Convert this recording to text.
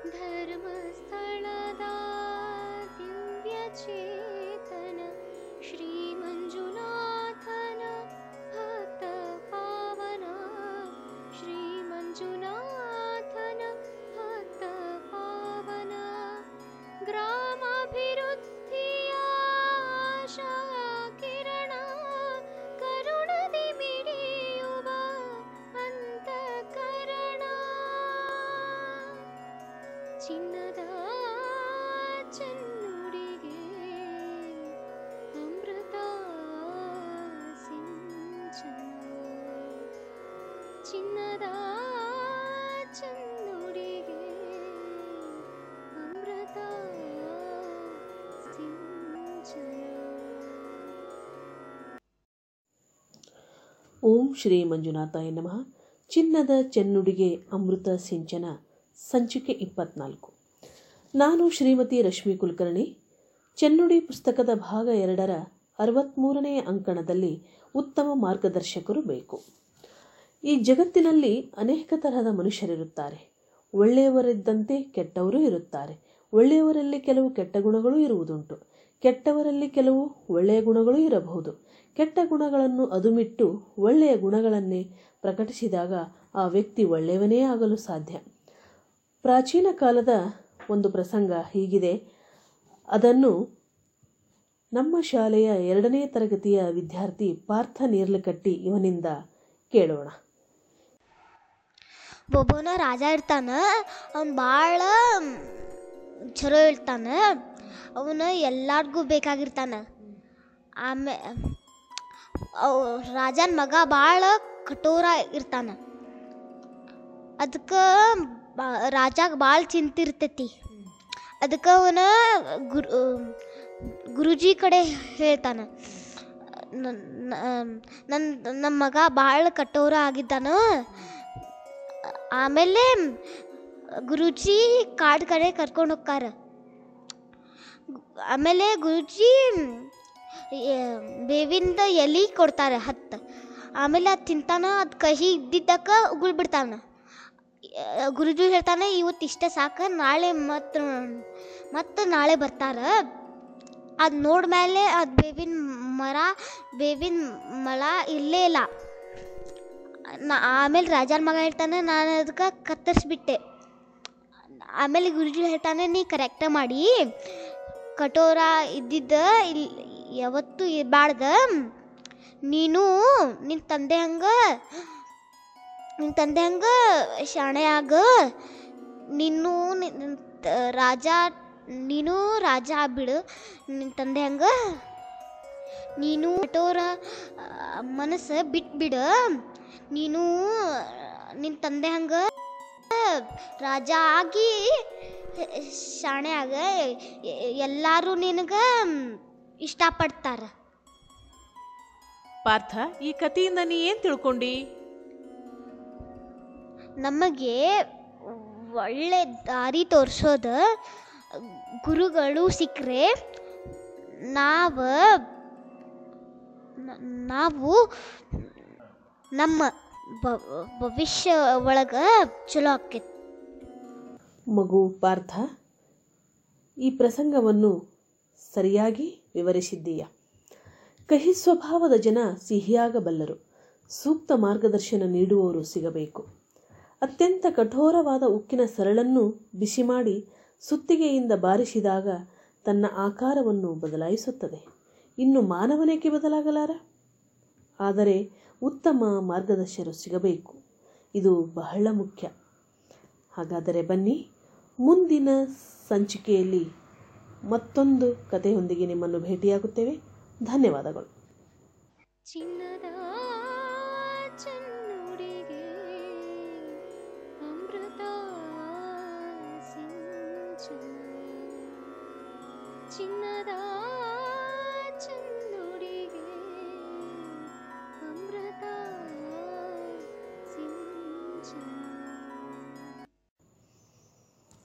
ಧರ್ಮಸ್ಥಳದ ದಿವ್ಯ ಚೇತನ ಶ್ರೀ ಮಂಜುನಾಥನ ಭಕ್ತ ಪಾವನ ಶ್ರೀ ಮಂಜುನಾಥನ ಭಕ್ತ ಪಾವನ ಗ್ರಾಮಾಭಿವೃದ್ಧಿಯ ಆಶಾ ಕಿರಣ ಕರುಣದಿ ಮಿಡಿಯುವ ಅಂತಃಕರಣ ಚಿನ್ನದ ಚೆನ್ನುಡಿಗೆ ಅಮೃತ ಸಿಂಚನ ಚಿನ್ನದ ಚೆನ್ನುಡಿಗೆ ಅಮೃತ ಸಿಂಚನ ಓಂ ಶ್ರೀ ಮಂಜುನಾಥಾಯ ನಮಃ ಚಿನ್ನದ ಚೆನ್ನುಡಿಗೆ ಅಮೃತ ಸಿಂಚನ ಸಂಚಿಕೆ ಇಪ್ಪತ್ನಾಲ್ಕು ನಾನು ಶ್ರೀಮತಿ ರಶ್ಮಿ ಕುಲಕರ್ಣಿ ಚೆನ್ನುಡಿ ಪುಸ್ತಕದ ಭಾಗ ಎರಡರ ಅರವತ್ತ್ಮೂರನೆಯ ಅಂಕಣದಲ್ಲಿ ಉತ್ತಮ ಮಾರ್ಗದರ್ಶಕರು ಬೇಕು ಈ ಜಗತ್ತಿನಲ್ಲಿ ಅನೇಕ ತರಹದ ಮನುಷ್ಯರಿರುತ್ತಾರೆ ಒಳ್ಳೆಯವರಿದ್ದಂತೆ ಕೆಟ್ಟವರು ಇರುತ್ತಾರೆ ಒಳ್ಳೆಯವರಲ್ಲಿ ಕೆಲವು ಕೆಟ್ಟ ಗುಣಗಳು ಇರುವುದುಂಟು ಕೆಟ್ಟವರಲ್ಲಿ ಕೆಲವು ಒಳ್ಳೆಯ ಗುಣಗಳು ಇರಬಹುದು ಕೆಟ್ಟ ಗುಣಗಳನ್ನು ಅದುಮಿಟ್ಟು ಒಳ್ಳೆಯ ಗುಣಗಳನ್ನೇ ಪ್ರಕಟಿಸಿದಾಗ ಆ ವ್ಯಕ್ತಿ ಒಳ್ಳೆಯವನೇ ಆಗಲು ಸಾಧ್ಯ ಪ್ರಾಚೀನ ಕಾಲದ ಒಂದು ಪ್ರಸಂಗ ಹೀಗಿದೆ ಅದನ್ನು ನಮ್ಮ ಶಾಲೆಯ ಎರಡನೇ ತರಗತಿಯ ವಿದ್ಯಾರ್ಥಿ ಪಾರ್ಥ ನೀರ್ಲಕಟ್ಟಿ ಇವನಿಂದ ಕೇಳೋಣ ಒಬ್ಬನ ರಾಜ ಇರ್ತಾನ ಅವ್ನು ಭಾಳ ಚಲೋ ಇರ್ತಾನ ಅವನು ಎಲ್ಲಾರ್ಗೂ ಬೇಕಾಗಿರ್ತಾನ ಆಮೇ ಅವ್ ರಾಜನ ಮಗ ಭಾಳ ಕಠೋರ ಇರ್ತಾನ ಅದಕ್ಕೆ ರಾಜಾಗ ಭಾಳ ಚಿಂತಿರ್ತೈತಿ ಅದಕ್ಕೆ ಅವನ ಗುರು ಗುರುಜಿ ಕಡೆ ಹೇಳ್ತಾನ ನನ್ನ ನಮ್ಮ ಮಗ ಭಾಳ ಕಠೋರ ಆಗಿದ್ದಾನ ಆಮೇಲೆ ಗುರುಜಿ ಕಾಡು ಕಡೆ ಕರ್ಕೊಂಡು ಹೋಗ್ತಾರ ಆಮೇಲೆ ಗುರುಜಿ ಬೇವಿಂದ ಎಲೆ ಕೊಡ್ತಾರೆ ಹತ್ತು ಆಮೇಲೆ ಅದು ತಿಂತಾನ ಅದು ಕಹಿ ಇದ್ದಿದ್ದಕ್ಕೆ ಉಗುಳ್ ಬಿಡ್ತಾನ ಗುರುಜಿ ಹೇಳ್ತಾನೆ ಇವತ್ತು ಇಷ್ಟೇ ಸಾಕು ನಾಳೆ ಮತ್ತು ಮತ್ತು ನಾಳೆ ಬರ್ತಾರ ಅದು ನೋಡ್ಮೇಲೆ ಅದು ಬೇವಿನ ಮರ ಬೇವಿನ ಮಳ ಇಲ್ಲೇ ಇಲ್ಲ ನಾ ಆಮೇಲೆ ರಾಜನ ಮಗ ಹೇಳ್ತಾನೆ ನಾನು ಅದಕ್ಕೆ ಕತ್ತರಿಸ್ಬಿಟ್ಟೆ ಆಮೇಲೆ ಗುರುಜಿ ಹೇಳ್ತಾನೆ ನೀ ಕರೆಕ್ಟ ಮಾಡಿ ಕಠೋರ ಇದ್ದಿದ್ದ ಇಲ್ಲಿ ಯಾವತ್ತೂ ಇರಬಾರ್ದ ನೀನು ನಿನ್ನ ತಂದೆ ಹಂಗೆ ನಿನ್ನ ತಂದೆ ಹಂಗೆ ಶಾಣೆ ಆಗ ನೀನು ನಿನ್ ತ- ರಾಜ ನೀನು ರಾಜ ಆಗ್ಬಿಡು ನಿನ್ನ ತಂದೆ ಹಂಗೆ ನೀನು ಕಠೋರ ಮನಸ್ಸು ಬಿಟ್ಬಿಡು ನೀನು ನಿನ್ನ ತಂದೆ ಹಂಗ ರಾಜ ಆಗಿ ಶಾಣೆ ಆಗ ಎಲ್ಲರೂ ನಿನಗೆ ಇಷ್ಟಪಡ್ತಾರ ಪಾರ್ಥ ಈ ಕಥೆಯಿಂದ ನೀ ಏನು ತಿಳ್ಕೊಂಡಿ ನಮಗೆ ಒಳ್ಳೆ ದಾರಿ ತೋರಿಸೋದ ಗುರುಗಳು ಸಿಕ್ಕರೆ ನಾವು ನ- ನಾವು ನಮ್ಮ ಭ- ಭವಿಷ್ಯ ಒಳಗೆ ಚಲೋ ಆಕ್ಕೈತಿ ಮಗು ಪಾರ್ಥ ಈ ಪ್ರಸಂಗವನ್ನು ಸರಿಯಾಗಿ ವಿವರಿಸಿದ್ದೀಯ ಕಹಿ ಸ್ವಭಾವದ ಜನ ಸಿಹಿಯಾಗಬಲ್ಲರು ಸೂಕ್ತ ಮಾರ್ಗದರ್ಶನ ನೀಡುವವರು ಸಿಗಬೇಕು ಅತ್ಯಂತ ಕಠೋರವಾದ ಉಕ್ಕಿನ ಸರಳನ್ನು ಬಿಸಿ ಮಾಡಿ ಸುತ್ತಿಗೆಯಿಂದ ಬಾರಿಸಿದಾಗ ತನ್ನ ಆಕಾರವನ್ನು ಬದಲಾಯಿಸುತ್ತದೆ ಇನ್ನು ಮಾನವನೇಕೆ ಬದಲಾಗಲಾರ ಆದರೆ ಉತ್ತಮ ಮಾರ್ಗದರ್ಶಕರು ಸಿಗಬೇಕು ಇದು ಬಹಳ ಮುಖ್ಯ ಹಾಗಾದರೆ ಬನ್ನಿ ಮುಂದಿನ ಸಂಚಿಕೆಯಲ್ಲಿ ಮತ್ತೊಂದು ಕಥೆಯೊಂದಿಗೆ ನಿಮ್ಮನ್ನು ಭೇಟಿಯಾಗುತ್ತೇವೆ ಧನ್ಯವಾದಗಳು ಚಿನ್ನದ ಚೆನ್ನುಡಿಗೆ ಅಮೃತ ಸಿಂಚನ ಚಿನ್ನದ